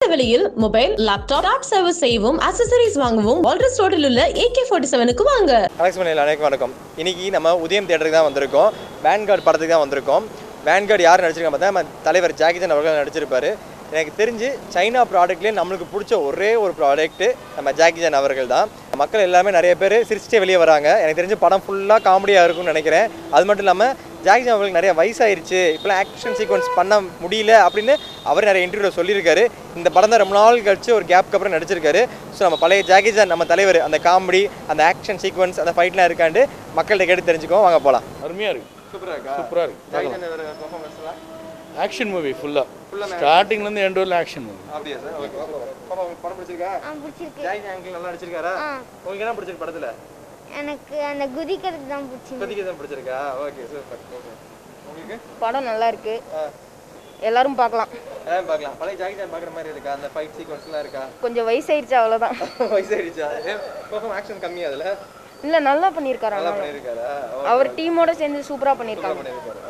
விலையில் mobile laptop top service செய்யவும் accessories வாங்கவும் வால்ரஸ் ரோடில் உள்ள ஏகே ஃபார்ட்டி செவனுக்கு வாங்க அலெக்ஸ் மணியில் அனைவருக்கும் வணக்கம் இன்னைக்கு நம்ம உதயம் தேட்டருக்கு தான் வந்திருக்கோம் வேன்கார்டு படத்துக்கு தான் வந்திருக்கோம் வேன்கார்டு யார் நடிச்சிருக்காங்க பார்த்தா நம்ம தலைவர் ஜாக்கிஜன் அவர்கள் நடிச்சிருப்பாரு எனக்கு தெரிஞ்சு சைனா ப்ராடக்ட்லேயே நம்மளுக்கு பிடிச்ச ஒரே ஒரு ப்ராடக்ட்டு நம்ம ஜாக்கிஜன் அவர்கள் தான் மக்கள் எல்லாமே நிறைய பேர் சிரிச்சிட்டே வெளியே வராங்க எனக்கு தெரிஞ்சு படம் ஃபுல்லாக காமெடியாக இருக்கும்னு நினைக்கிறேன் அது மட்டும் இல்லாமல் ஜாக்கிஜன் அவர்களுக்கு நிறைய வயசாயிருச்சு இப்போலாம் ஆக்ஷன் சீக்வன்ஸ் பண்ண முடியல அப்படின்னு அவர் நிறைய இன்டர்வியூவில் சொல்லியிருக்காரு இந்த படம் தான் ரொம்ப நாள் கழிச்சு ஒரு கேப்க்கு அப்புறம் நடிச்சிருக்காரு ஸோ நம்ம பழைய ஜாக்கிஜான் நம்ம தலைவர் அந்த காமெடி அந்த ஆக்ஷன் சீக்வன்ஸ் அந்த ஃபைட்லாம் இருக்காண்டு மக்கள்கிட்ட கேட்டு தெரிஞ்சுக்கோ வாங்க போகலாம் அருமையாக இருக்கு சூப்பராக இருக்கா சூப்பராக இருக்கு ஜாக்கிஜான் பெர்ஃபார்மன்ஸ்லாம் ஆக்ஷன் மூவி ஃபுல்லாக Full ஆ ஸ்டார்டிங்லேருந்து எண்ட் வரல ஆக்ஷன் மூவி அப்படியா சார் ஓகே பாப்பா உங்களுக்கு படம் பிடிச்சிருக்கா ஆ பிடிச்சிருக்கு ஜாக்கிஜான் அங்கிள் நல்லா நடிச்சிருக்காரா ஆ உங்களுக்கு என்ன பிடிச்சிருக்கு படத்தில் எனக்கு அந்த குதிக்கிறது தான் பிடிச்சிருக்கு இப்போதைக்கு தான் பிடிச்சிருக்கா ஓகே சூப்பர் ஓகே உங்களுக்கு படம் நல்லா இருக்கு ஆ எல்லாரும் பார்க்கலாம் எல்லாம் பார்க்கலாம் பழைய ஜாக்கிஜான் பார்க்குற மாதிரி இருக்கா அந்த ஃபைட் சீக்வன்ஸ்லாம் இருக்கா கொஞ்சம் வயசாயிருச்சு அவ்வளோதான் வயசாயிடுச்சா பெர்ஃபார்ம் ஆக்ஷன் கம்மி அதில் இல்லை நல்லா பண்ணியிருக்காரு நல்லா ஆனாலும். பண்ணியிருக்காரா அவர் டீமோட சேர்ந்து சூப்பராக பண்ணியிருக்காங்க பண்ணியிருக்காரு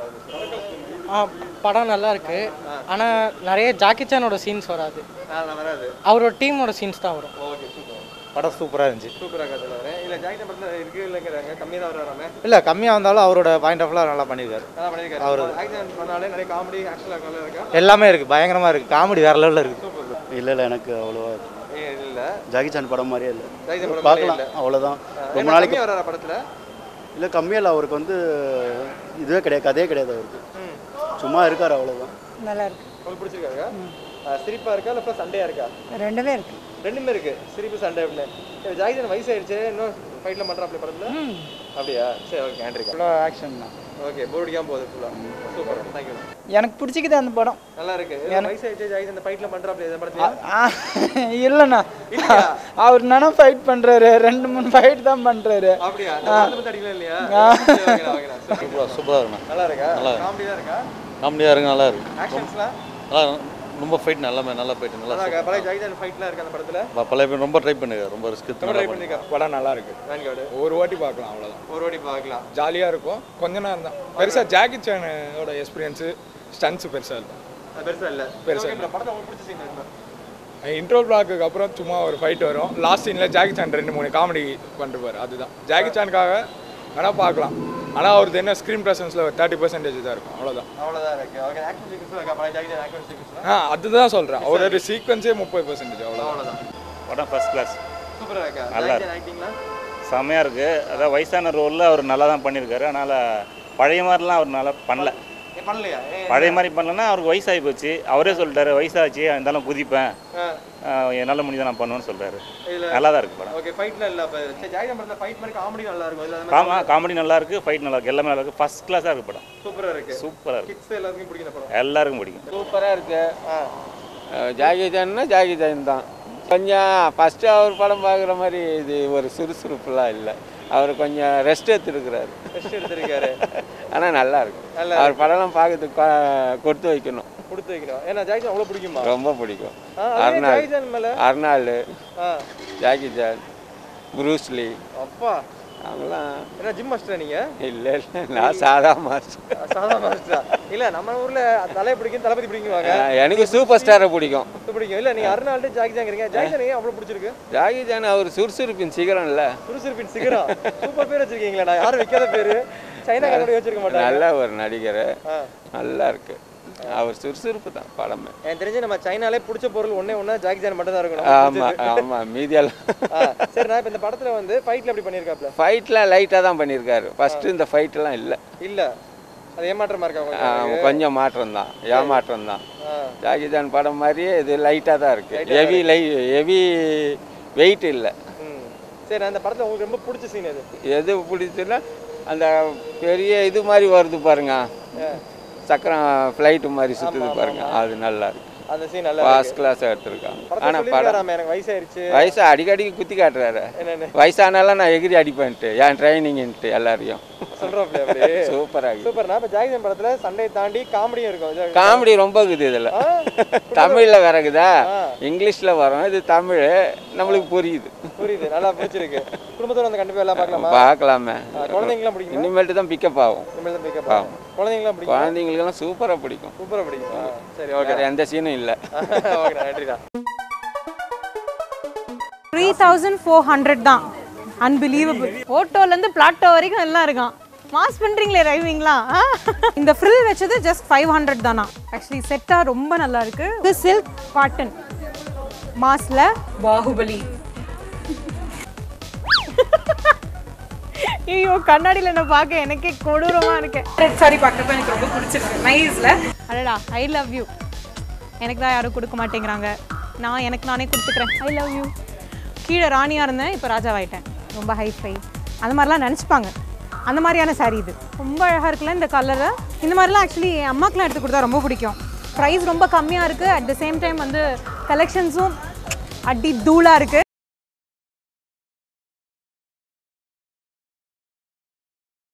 ஆ படம் நல்லா இருக்கு ஆனால் நிறைய ஜாக்கி சானோட சீன்ஸ் வராது நல்லா வராது அவரோட டீமோட சீன்ஸ் தான் வரும் ஓகே சூப்பர் படம் சூப்பராக இருந்துச்சு சூப்பராக கற்றுல இல்லை ஜாக்கிஜான் படத்தில் இருக்கு இல்லைங்கிறாங்க கம்மியாக தான் வராமே இல்லை கம்மியாக வந்தாலும் அவரோட பாயிண்ட் ஆஃப்லாம் நல்லா பண்ணியிருக்காரு நல்லா பண்ணியிருக்காரு அவர் ஆக்ஷன் பண்ணாலே நிறைய காமெடி ஆக்ஷன் நல்லா இருக்கா எல்லாமே இருக்குது பயங்கரமாக இருக்குது காமெடி வேறு லெவலில் இருக்குது இல்லை இல்லை எனக்கு அவ்வளோவா ஏ இல்லை ஜாக்கி சான் படம் மாதிரியே இல்லை ஜாக்கிஜான் படம் பார்க்கலாம் அவ்வளோதான் ரொம்ப நாளைக்கு கம்மியாக வராரா படத்தில் இல்லை கம்மியாக இல்லை அவருக்கு வந்து இதுவே கிடையாது கதையே கிடையாது அவருக்கு சும்மா இருக்கார் அவ்வளோதான் நல்லா இருக்கு உங்களுக்கு பிடிச்சிருக்காங்க சிரிப்பா இருக்கா இல்லை ப்ளஸ் சண்டையா இருக்கா ரெண்டுமே இருக்கு ரெண்டுமே இருக்கு சிரிப்பு சண்டை அப்படின்னு ஜாகிஜன் வயசாயிடுச்சு இன்னும் ஃபைட்ல பண்றா அப்படி படத்துல அப்படியா சரி ஓகே ஹேண்ட் ஃபுல்லாக ஆக்ஷன் தான் ஓகே போர் அடிக்காம போகுது ஃபுல்லா சூப்பர் தேங்க்யூ எனக்கு பிடிச்சிக்குது அந்த படம் நல்லா இருக்கு வயசாயிடுச்சு ஜாகிஜன் இந்த ஃபைட்ல பண்றா அப்படி இந்த படத்துல இல்லைண்ணா அவர் நானும் ஃபைட் பண்ணுறாரு ரெண்டு மூணு ஃபைட் தான் பண்ணுறாரு அப்படியா இந்த படத்தை பத்தி அடிக்கல இல்லையா சரி, ஓகேண்ணா, ஓகேண்ணா. சரி. சூப்பராக சூப்பராக இருக்குண்ணா நல்லா இருக்கா நல்லா காமெடி தான் இருக்கா காமெடியாக இருக்கு நல்லா இருக்கு ஆக்ஷன்ஸ்லாம் நல்லா ரொம்ப ஃபைட் நல்லா நல்லா போயிட்டு நல்லா நல்லா இருக்கா பழைய ஜாகிஜன் ஃபைட்லாம் இருக்கா அந்த படத்துல ப- பழைய பேர் ரொம்ப ட்ரை பண்ணிருக்காரு ரொம்ப ரிஸ்க் ரொம்ப ட்ரை பண்ணிருக்கா படம் நல்லா இருக்கு வேன்கார்டு ஒரு வாட்டி பார்க்கலாம் அவ்வளோதான் ஒரு வாட்டி பார்க்கலாம் ஜாலியாக இருக்கும் கொஞ்ச நேரம் தான் பெருசாக ஜாக்கி சானோட எக்ஸ்பீரியன்ஸு ஸ்டன்ஸ் பெருசாக இருக்கும் அது பெருசா இல்ல பெருசா Okay, இந்த படத்தை உங்களுக்கு பிடிச்ச சீன் என்ன இன்ட்ரோ பிளாக்கு அப்புறம் சும்மா ஒரு ஃபைட் வரும் லாஸ்ட் சீனில் ஜாக்கி சான் ரெண்டு மூணு காமெடி பண்ணிருப்பார் அதுதான் ஜாக்கி சானுக்காக வேணால் பார்க்கலாம் ஆனால் அவரது என்ன ஸ்க்ரீன் ப்ரெசன்ஸில் ஒரு தேர்ட்டி பர்சன்டேஜ் தான் இருக்கும் அவ்வளோதான் அவ்வளவுதான் இருக்கு ஓகே ஆக்ஷன் சீக்வன்ஸ் இருக்கா பழைய ஜாகிஜன் ஆக்ஷன் சீக்வன்ஸ் ஆ அதுதான் சொல்கிறேன் அவரோட சீக்வன்ஸே முப்பது பர்சன்டேஜ் அவ்வளோதான் அவ்வளவுதான் படம் ஃபர்ஸ்ட் கிளாஸ் சூப்பரா இருக்கா நல்லா ஜாகிஜன் ஆக்டிங்லாம் செம்மையாக இருக்குது அதான் வயசான ரோலில் அவர் நல்லா தான் பண்ணியிருக்காரு அதனால் பழைய மாதிரிலாம் அவர் நல்லா பண்ணல ஏ பண்ணலையா ஏ பழைய மாதிரி பண்ணலன்னா அவருக்கு வயசாகி போச்சு அவரே சொல்லிட்டாரு வயசாச்சு இருந்தாலும் குதிப்பேன் ஆ, ஆஹ் என்னால் முடிஞ்சதை நான் பண்ணுவேன்னு சொல்கிறாரு இதுல நல்லா தான் இருக்குது படம் ஓகே ஃபைட்ல இல்ல அப்ப சரி ஜாகிஜன் படத்துல ஃபைட் மாதிரி காமெடி நல்லா இருக்கும் இல்ல அந்த காமா காமெடி நல்லா இருக்குது ஃபைட் நல்லா இருக்குது எல்லாமே நல்லா இருக்குது ஃபர்ஸ்ட் கிளாஸாக இருக்குது படம் சூப்பரா இருக்கு சூப்பராக இருக்குது கிட்ஸ் எல்லாருக்கும் பிடிக்கும் இந்த படம் எல்லாருக்கும் பிடிக்கும் சூப்பராக இருக்கு ஆ ஜாகி ஜான்னா ஜாகி ஜான் தான் கொஞ்சம் ஃபஸ்ட்டு அவர் படம் பார்க்குற மாதிரி இது ஒரு சுறுசுறுப்புலாம் இல்லை அவர் கொஞ்சம் ரெஸ்ட் எடுத்துருக்கிறாரு ஃபர்ஸ்ட் எடுத்திருக்காரு ஆனால் நல்லா இருக்கு நல்லா அவர் படம்லாம் பார்க்கறதுக்கு கொ- கொடுத்து வைக்கணும் கொடுத்து வைக்கிறோம் ஏன்னா ஜாகிஜன் அவ்வளவு பிடிக்குமா ரொம்ப பிடிக்கும் ஆ, அதே அர்னால் ஜாகிஜன் மேல அர்னால் ஆ ஜாகி ஜான் புரூஸ்லி அப்பா அவங்களாம் என்ன ஜிம் மாஸ்டர் நீங்க இல்லை இல்லை நான் சாதா மாஸ்டர் சாதா மாஸ்டரா இல்ல நம்ம ஊர்ல தலை பிடிக்கும் தளபதி பிடிக்குவாங்க எனக்கு சூப்பர் ஸ்டாரை பிடிக்கும் பிடிக்கும் இல்ல நீங்க அருணாள்ட்டு ஜாகிஜாங்கிறீங்க ஜாகிஜான் ஏன் அவ்வளவு பிடிச்சிருக்கு ஜாகி ஜான் அவர் சுறுசுறுப்பின் சிகரம் இல்லை சுறுசுறுப்பின் சிகரம் சூப்பர் பேர் வச்சிருக்கீங்களா நான் யாரும் வைக்காத பேரு சைனா கூட வச்சிருக்க மாட்டாங்க நல்ல ஒரு நடிகர் ஆ. நல்லா இருக்கு அவர் சுறுசுறுப்பு தான் படமே எனக்கு தெரிஞ்சு நம்ம சைனாலே பிடிச்ச பொருள் ஒண்ணே ஒண்ணா ஜாகிஜான் மட்டும் தான் இருக்கும் ஆமா நமக்கு பிடிச்சது. ஆமா மீதியெல்லாம் ஆ, சரி நான் இப்ப இந்த படத்துல வந்து ஃபைட்ல எப்படி பண்ணிருக்காப்ல ஃபைட்லாம் லைட்டாக தான் பண்ணியிருக்காரு ஃபர்ஸ்ட் இந்த ஃபைட்லாம் இல்லை இல்ல அது ஏமாற்றமா இருக்கா உங்களுக்கு கொஞ்சம் மாற்றம் தான் ஏமாற்றம் தான் ஆ. ஜாகிஜான் படம் மாதிரியே இது லைட்டாக தான் இருக்கு ஹெவி லை ஹெவி வெயிட் இல்லை ம். சரி அந்த படத்துல உங்களுக்கு ரொம்ப பிடிச்ச சீன் எது எது பிடிச்சதுன்னா அந்த பெரிய இது மாதிரி வருது பாருங்க சக்கரம் ஃப்ளைட்டு மாதிரி சுற்றுது பாருங்க அது நல்லா இருக்கு அந்த சீன் நல்லா ஃபர்ஸ்ட் கிளாஸாக எடுத்திருக்காங்க படத்தை ஆனால் படம் சொல்லிருக்காராமே எனக்கு வயசாயிருச்சு வயசு அடிக்கடிக்கு குத்தி காட்டுறாரு என்னன்னு வயசானாலும் நான் எகிரி அடிப்பேன்ட்டு என் ட்ரைனிங்ன்ட்டு எல்லாரையும் சொல்றோம்ல அப்படி சூப்பராக இருக்குது சூப்பர்ண்ணா இப்போ ஜாக்கி சான் படத்துல சண்டை தாண்டி காமெடியும் இருக்கும் இது- காமெடி ரொம்ப இருக்குது இதில் ஆ, தமிழில் வரக்குதா ஆ. இங்கிலீஷில் வரும் இது தமிழ் நம்மளுக்கு புரியுது புரியுது நல்லா பிடிச்சிருக்கு குடும்பத்தோட வந்து கண்டிப்பா எல்லாம் பார்க்கலாமா பார்க்கலாமே ஆ, குழந்தைங்களாம் பிடிக்குமா இனிமேல்ட்டு தான் பிக்கப் ஆகும் இனிமேல் தான் பிக்கப் குழந்தைங்களாம் பிடிக்கும் குழந்தைங்களுக்கெல்லாம் சூப்பராக பிடிக்கும் சூப்பரா பிடிக்கும் ஆ, சரி ஓகே வேறு எந்த சீனும் இல்லை ஓகே நன்றிடா த்ரீ தௌசண்ட் ஃபோர் ஹண்ட்ரட் தான் அன்பிலீவபிள் ஓட்டோலேருந்து பிளாட்டோ வரைக்கும் எல்லாம் இருக்கான் மாஸ் பண்ணுறீங்களே ரைவிங்லா இந்த ஃப்ரில் வச்சது ஜஸ்ட் ஃபைவ் ஹண்ட்ரட் தானா ஆக்சுவலி செட்டாக ரொம்ப நல்லா இருக்கு இது சில்க் காட்டன் மாஸ்ல பாகுபலி ஐயோ கண்ணாடியில் என்ன பார்க்க எனக்கே கொடூரமா இருக்கு சாரி பார்க்குறப்ப எனக்கு ரொம்ப பிடிச்சிருக்கு நைஸ்ல அடடா ஐ லவ் யூ எனக்கு தான் யாரும் கொடுக்க மாட்டேங்கிறாங்க நான் எனக்கு நானே கொடுத்துக்கிறேன் ஐ லவ் யூ கீழே ராணியாக இருந்தேன் இப்போ ராஜாவாயிட்டேன் ரொம்ப ஹை ஃபை அந்த மாதிரிலாம் நினச்சிப்பாங்க அந்த மாதிரியான saree இது ரொம்ப அழகாக இருக்குல்ல இந்த கலரு இந்த மாதிரிலாம் ஆக்சுவலி என் அம்மாக்கெலாம் எடுத்து கொடுத்தா ரொம்ப பிடிக்கும் ப்ரைஸ் ரொம்ப கம்மியாக இருக்குது அட் த சேம் டைம் வந்து கலெக்ஷன்ஸும் அடி தூளாக இருக்குது